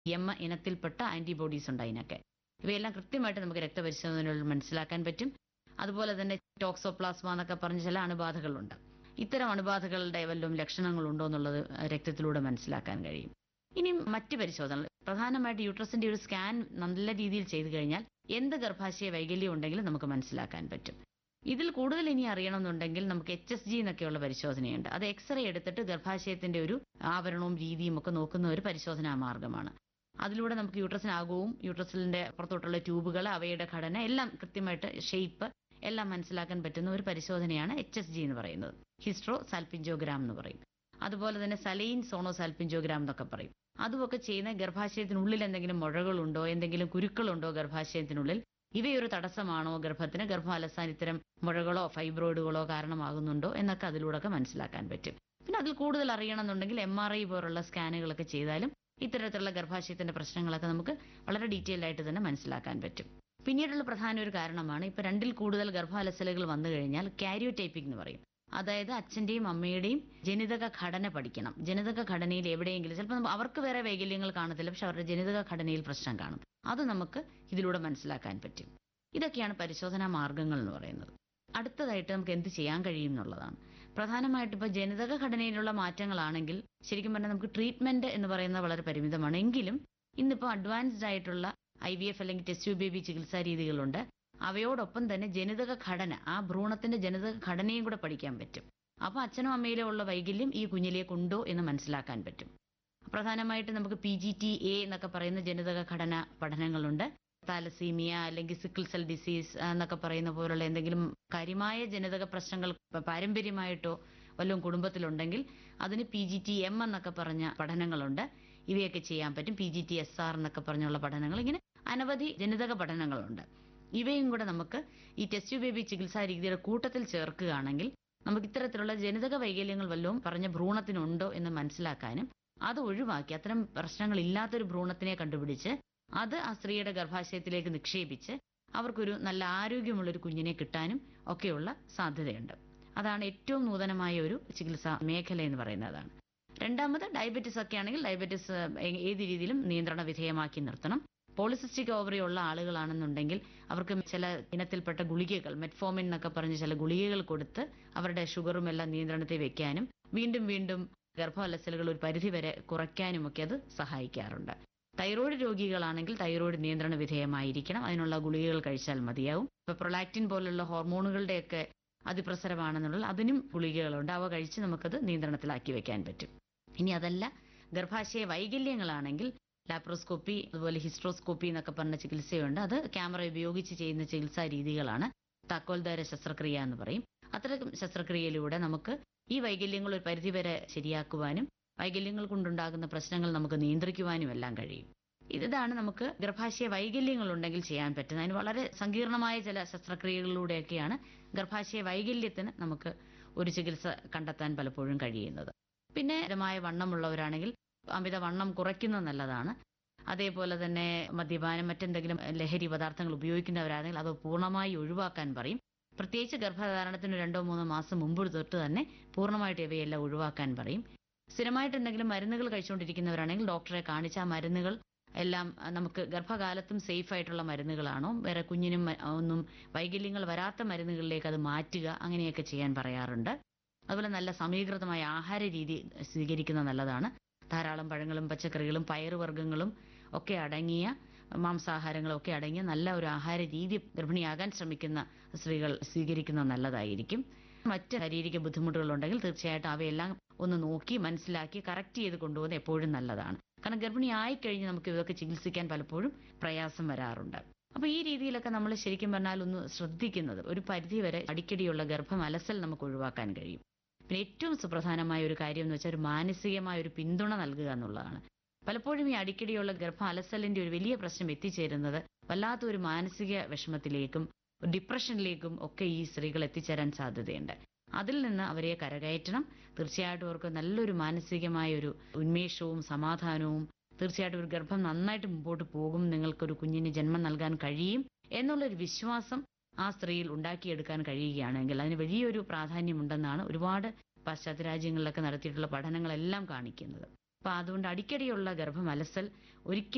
M ഇനത്തിൽപ്പെട്ട antibodies ഉണ്ട് അതിനൊക്കെ ഇവയെല്ലാം കൃത്യമായിട്ട് നമുക്ക് രക്തപരിശോധനകളിൽ മനസ്സിലാക്കാൻ പറ്റും അതുപോലെ തന്നെ ടോക്സോപ്ലാസ്മ എന്നൊക്കെ പറഞ്ഞ ചില അണുബാധകളുണ്ട് ഇത്തരം അണുബാധകളുടെ വല്ലതും ലക്ഷണങ്ങളുണ്ടോ എന്നുള്ളത് രക്തത്തിലൂടെ മനസ്സിലാക്കാൻ കഴിയും ഇനി മറ്റ് പരിശോധനകൾ പ്രധാനമായിട്ട് യൂട്രസിന്റെ ഒരു സ്കാൻ നല്ല രീതിയിൽ ചെയ്തു കഴിഞ്ഞാൽ എന്ത് ഗർഭാശയ വൈകല്യം ഉണ്ടെങ്കിലും നമുക്ക് മനസ്സിലാക്കാൻ പറ്റും ഇതിൽ കൂടുതൽ ഇനി അറിയണമെന്നുണ്ടെങ്കിൽ നമുക്ക് എച്ച് എസ് ജി എന്നൊക്കെയുള്ള പരിശോധനയുണ്ട് അത് എക്സ്റേ എടുത്തിട്ട് ഗർഭാശയത്തിന്റെ ഒരു ആവരണവും രീതിയും ഒക്കെ നോക്കുന്ന ഒരു പരിശോധനാ മാർഗമാണ് അതിലൂടെ നമുക്ക് യൂട്രസിനാകവും യൂട്രസിന്റെ പുറത്തോട്ടുള്ള ട്യൂബുകൾ അവയുടെ ഘടന എല്ലാം കൃത്യമായിട്ട് ഷേപ്പ് എല്ലാം മനസ്സിലാക്കാൻ പറ്റുന്ന ഒരു പരിശോധനയാണ് എച്ച് എസ് ജി എന്ന് പറയുന്നത് ഹിസ്ട്രോ സാൽപിഞ്ചോഗ്രാം എന്ന് പറയും അതുപോലെ തന്നെ സലൈൻ സോണോ സാൽപിഞ്ചോഗ്രാം എന്നൊക്കെ പറയും അതുമൊക്കെ ചെയ്യുന്ന ഗർഭാശയത്തിനുള്ളിൽ എന്തെങ്കിലും മുഴകളുണ്ടോ എന്തെങ്കിലും കുരുക്കളുണ്ടോ ഗർഭാശയത്തിനുള്ളിൽ ഇവയൊരു തടസ്സമാണോ ഗർഭത്തിന് ഗർഭം അലസാൻ ഇത്തരം മുഴകളോ ഫൈബ്രോയിഡുകളോ കാരണമാകുന്നുണ്ടോ എന്നൊക്കെ അതിലൂടെയൊക്കെ മനസ്സിലാക്കാൻ പറ്റും പിന്നെ അതിൽ കൂടുതൽ അറിയണമെന്നുണ്ടെങ്കിൽ എം ആർ ഐ പോലുള്ള സ്കാനുകളൊക്കെ ചെയ്താലും ഇത്തരത്തിലുള്ള ഗർഭാശയത്തിന്റെ പ്രശ്നങ്ങളൊക്കെ നമുക്ക് വളരെ ഡീറ്റെയിൽ ആയിട്ട് തന്നെ മനസ്സിലാക്കാൻ പറ്റും പിന്നീടുള്ള പ്രധാന ഒരു കാരണമാണ് ഇപ്പൊ രണ്ടിൽ കൂടുതൽ ഗർഭാലസലുകൾ വന്നു കഴിഞ്ഞാൽ കാരിയോടൈപ്പിക് എന്ന് പറയും അതായത് അച്ഛന്റെയും അമ്മയുടെയും ജനിതക ഘടന പഠിക്കണം ജനിതക ഘടനയിൽ എവിടെയെങ്കിലും ചിലപ്പോൾ അവർക്ക് വേറെ വൈകല്യങ്ങൾ കാണത്തില്ല പക്ഷെ അവരുടെ ജനിതക ഘടനയിൽ പ്രശ്നം കാണും അത് നമുക്ക് ഇതിലൂടെ മനസ്സിലാക്കാൻ പറ്റും ഇതൊക്കെയാണ് പരിശോധനാ മാർഗങ്ങൾ എന്ന് പറയുന്നത് അടുത്തതായിട്ട് നമുക്ക് എന്ത് ചെയ്യാൻ കഴിയും എന്നുള്ളതാണ് പ്രധാനമായിട്ട് ഇപ്പോൾ ജനിതക ഘടനയിലുള്ള മാറ്റങ്ങളാണെങ്കിൽ ശരിക്കും പറഞ്ഞാൽ നമുക്ക് ട്രീറ്റ്മെന്റ് എന്ന് പറയുന്നത് വളരെ പരിമിതമാണ് എങ്കിലും ഇന്നിപ്പോൾ അഡ്വാൻസ്ഡ് ആയിട്ടുള്ള ഐ വി എഫ് അല്ലെങ്കിൽ ടെസ്റ്റ് ബേബി ചികിത്സാ രീതികളുണ്ട് അവയോടൊപ്പം തന്നെ ജനിതക ഘടന ആ ഭ്രൂണത്തിന്റെ ജനിതക ഘടനയും കൂടെ പഠിക്കാൻ പറ്റും അപ്പൊ അച്ഛനും അമ്മയിലും ഉള്ള വൈകല്യം ഈ കുഞ്ഞിലേക്ക് ഉണ്ടോ എന്ന് മനസ്സിലാക്കാൻ പറ്റും പ്രധാനമായിട്ട് നമുക്ക് പി ജി ടി എ എന്നൊക്കെ പറയുന്ന ജനിതക ഘടന പഠനങ്ങളുണ്ട് താലസീമിയ അല്ലെങ്കിൽ സിക്കിൾ സെൽ ഡിസീസ് എന്നൊക്കെ പറയുന്ന പോലുള്ള എന്തെങ്കിലും കാര്യമായ ജനിതക പ്രശ്നങ്ങൾ പ- പാരമ്പര്യമായിട്ടോ വല്ലതും കുടുംബത്തിലുണ്ടെങ്കിൽ അതിന് പി ജി ടി എം എന്നൊക്കെ പറഞ്ഞ പഠനങ്ങളുണ്ട് ഇവയൊക്കെ ചെയ്യാൻ പറ്റും P G T S R എന്നൊക്കെ പറഞ്ഞുള്ള പഠനങ്ങൾ ഇങ്ങനെ അനവധി ജനിതക പഠനങ്ങളുണ്ട് ഇവയും കൂടെ നമുക്ക് ഈ ടെസ്റ്റ് ബേബി ചികിത്സാ രീതിയുടെ കൂട്ടത്തിൽ ചേർക്കുകയാണെങ്കിൽ നമുക്ക് ഇത്തരത്തിലുള്ള ജനിതക വൈകല്യങ്ങൾ വല്ലതും പറഞ്ഞ ഭ്രൂണത്തിനുണ്ടോ എന്ന് മനസ്സിലാക്കാനും അത് ഒഴിവാക്കി അത്തരം പ്രശ്നങ്ങൾ ഇല്ലാത്തൊരു ഭ്രൂണത്തിനെ കണ്ടുപിടിച്ച് അത് ആ സ്ത്രീയുടെ ഗർഭാശയത്തിലേക്ക് നിക്ഷേപിച്ച് അവർക്കൊരു നല്ല ആരോഗ്യമുള്ള ഒരു കുഞ്ഞിനെ കിട്ടാനും ഒക്കെയുള്ള സാധ്യതയുണ്ട് അതാണ് ഏറ്റവും നൂതനമായ ഒരു ചികിത്സാ മേഖല എന്ന് പറയുന്നതാണ് രണ്ടാമത് ഡയബറ്റിസ് ഒക്കെ ആണെങ്കിൽ ഡയബറ്റിസ് ഏത് രീതിയിലും നിയന്ത്രണ വിധേയമാക്കി നിർത്തണം പോളിസിസ്റ്റിക് ഓവറി ഉള്ള ആളുകളാണെന്നുണ്ടെങ്കിൽ അവർക്ക് ചില ഇനത്തിൽപ്പെട്ട ഗുളികകൾ മെറ്റ്ഫോമിൻ എന്നൊക്കെ പറഞ്ഞ് ചില ഗുളികകൾ കൊടുത്ത് അവരുടെ ഷുഗറും എല്ലാം നിയന്ത്രണത്തിൽ വെക്കാനും വീണ്ടും വീണ്ടും ഗർഭാലസലുകൾ ഒരു പരിധിവരെ കുറയ്ക്കാനും ഒക്കെ അത് സഹായിക്കാറുണ്ട് തൈറോയ്ഡ് രോഗികളാണെങ്കിൽ തൈറോയ്ഡ് നിയന്ത്രണ വിധേയമായിരിക്കണം അതിനുള്ള ഗുളികകൾ കഴിച്ചാൽ മതിയാവും ഇപ്പൊ പ്രൊലാക്റ്റിൻ പോലുള്ള ഹോർമോണുകളുടെയൊക്കെ അതിപ്രസരമാണെന്നുള്ള അതിനും ഗുളികകളുണ്ട് അവ കഴിച്ച് നമുക്കത് നിയന്ത്രണത്തിലാക്കി വെക്കാൻ പറ്റും ഇനി അതല്ല ഗർഭാശയ വൈകല്യങ്ങളാണെങ്കിൽ ലാപ്രോസ്കോപ്പി അതുപോലെ ഹിസ്ട്രോസ്കോപ്പി എന്നൊക്കെ പറഞ്ഞ ചികിത്സയുണ്ട് അത് ക്യാമറ ഉപയോഗിച്ച് ചെയ്യുന്ന ചികിത്സാ രീതികളാണ് താക്കോൽദാര ശസ്ത്രക്രിയ എന്ന് പറയും അത്തരം ശസ്ത്രക്രിയയിലൂടെ നമുക്ക് ഈ വൈകല്യങ്ങൾ ഒരു പരിധിവരെ ശരിയാക്കുവാനും വൈകല്യങ്ങൾ കൊണ്ടുണ്ടാകുന്ന പ്രശ്നങ്ങൾ നമുക്ക് നിയന്ത്രിക്കുവാനും എല്ലാം കഴിയും ഇതാണ് നമുക്ക് ഗർഭാശയ വൈകല്യങ്ങൾ ഉണ്ടെങ്കിൽ ചെയ്യാൻ പറ്റുന്നത് അതിന് വളരെ സങ്കീർണമായ ചില ശസ്ത്രക്രിയകളിലൂടെയൊക്കെയാണ് ഗർഭാശയ വൈകല്യത്തിന് നമുക്ക് ഒരു ചികിത്സ കണ്ടെത്താൻ പലപ്പോഴും കഴിയുന്നത് പിന്നെ മിതമായ വണ്ണമുള്ളവരാണെങ്കിൽ അമിത വണ്ണം കുറയ്ക്കുന്നത് നല്ലതാണ് അതേപോലെ തന്നെ മദ്യപാനം മറ്റെന്തെങ്കിലും ലഹരി പദാർത്ഥങ്ങൾ ഉപയോഗിക്കുന്നവരാണെങ്കിൽ അത് പൂർണ്ണമായി ഒഴിവാക്കാൻ പറയും പ്രത്യേകിച്ച് ഗർഭധാരണത്തിന് രണ്ടോ മൂന്നോ മാസം മുമ്പ് തൊട്ട് തന്നെ പൂർണ്ണമായിട്ട് ഇവയെല്ലാം ഒഴിവാക്കാൻ പറയും സ്ഥിരമായിട്ട് എന്തെങ്കിലും മരുന്നുകൾ കഴിച്ചുകൊണ്ടിരിക്കുന്നവരാണെങ്കിൽ ഡോക്ടറെ കാണിച്ച് ആ മരുന്നുകൾ എല്ലാം അഹ് നമുക്ക് ഗർഭകാലത്തും സേഫ് ആയിട്ടുള്ള മരുന്നുകളാണോ വേറെ കുഞ്ഞിനും മ- ഒന്നും വൈകല്യങ്ങൾ വരാത്ത മരുന്നുകളിലേക്ക് അത് മാറ്റുക അങ്ങനെയൊക്കെ ചെയ്യാൻ പറയാറുണ്ട് അതുപോലെ നല്ല സമീകൃതമായ ആഹാര രീതി സ്വീകരിക്കുന്നത് നല്ലതാണ് ധാരാളം പഴങ്ങളും പച്ചക്കറികളും പയറുവർഗ്ഗങ്ങളും ഒക്കെ അടങ്ങിയ മാംസാഹാരങ്ങളും ഒക്കെ അടങ്ങിയ നല്ല ഒരു ആഹാര രീതി ഗർഭിണിയാകാൻ ശ്രമിക്കുന്ന സ്ത്രീകൾ സ്വീകരിക്കുന്നത് നല്ലതായിരിക്കും മറ്റ് ശാരീരിക ബുദ്ധിമുട്ടുകളുണ്ടെങ്കിൽ തീർച്ചയായിട്ടും അവയെല്ലാം ഒന്ന് നോക്കി മനസ്സിലാക്കി കറക്റ്റ് ചെയ്ത് കൊണ്ടുപോകുന്നത് എപ്പോഴും നല്ലതാണ് കാരണം ഗർഭിണി ആയിക്കഴിഞ്ഞ് നമുക്ക് ഇതൊക്കെ ചികിത്സിക്കാൻ പലപ്പോഴും പ്രയാസം വരാറുണ്ട് അപ്പൊ ഈ രീതിയിലൊക്കെ നമ്മൾ ശരിക്കും പറഞ്ഞാൽ ഒന്ന് ശ്രദ്ധിക്കുന്നത് ഒരു പരിധിവരെ അടിക്കടിയുള്ള ഗർഭം അലസൽ നമുക്ക് ഒഴിവാക്കാൻ കഴിയും പിന്നെ ഏറ്റവും സുപ്രധാനമായ ഒരു കാര്യം എന്ന് വെച്ചാൽ ഒരു മാനസികമായ ഒരു പിന്തുണ നൽകുക എന്നുള്ളതാണ് പലപ്പോഴും ഈ അടിക്കടിയുള്ള ഗർഭ അലസലിന്റെ ഒരു വലിയ പ്രശ്നം എത്തിച്ചേരുന്നത് വല്ലാത്ത ഒരു മാനസിക വിഷമത്തിലേക്കും ഡിപ്രഷനിലേക്കും ഒക്കെ ഈ സ്ത്രീകൾ എത്തിച്ചേരാൻ സാധ്യതയുണ്ട് അതിൽ നിന്ന് അവരെ കരകയറ്റണം തീർച്ചയായിട്ടും അവർക്ക് നല്ലൊരു മാനസികമായ ഒരു ഉന്മേഷവും സമാധാനവും തീർച്ചയായിട്ടും ഒരു ഗർഭം നന്നായിട്ട് മുമ്പോട്ട് പോകും നിങ്ങൾക്കൊരു കുഞ്ഞിന് ജന്മം നൽകാൻ കഴിയും എന്നുള്ളൊരു വിശ്വാസം ആ സ്ത്രീയിൽ ഉണ്ടാക്കിയെടുക്കാൻ കഴിയുകയാണെങ്കിൽ അതിന് വലിയൊരു പ്രാധാന്യമുണ്ടെന്നാണ് ഒരുപാട് പാശ്ചാത്യ രാജ്യങ്ങളിലൊക്കെ നടത്തിയിട്ടുള്ള പഠനങ്ങളെല്ലാം കാണിക്കുന്നത് അപ്പൊ അതുകൊണ്ട് അടിക്കടിയുള്ള ഗർഭം അലസൽ ഒരിക്കലും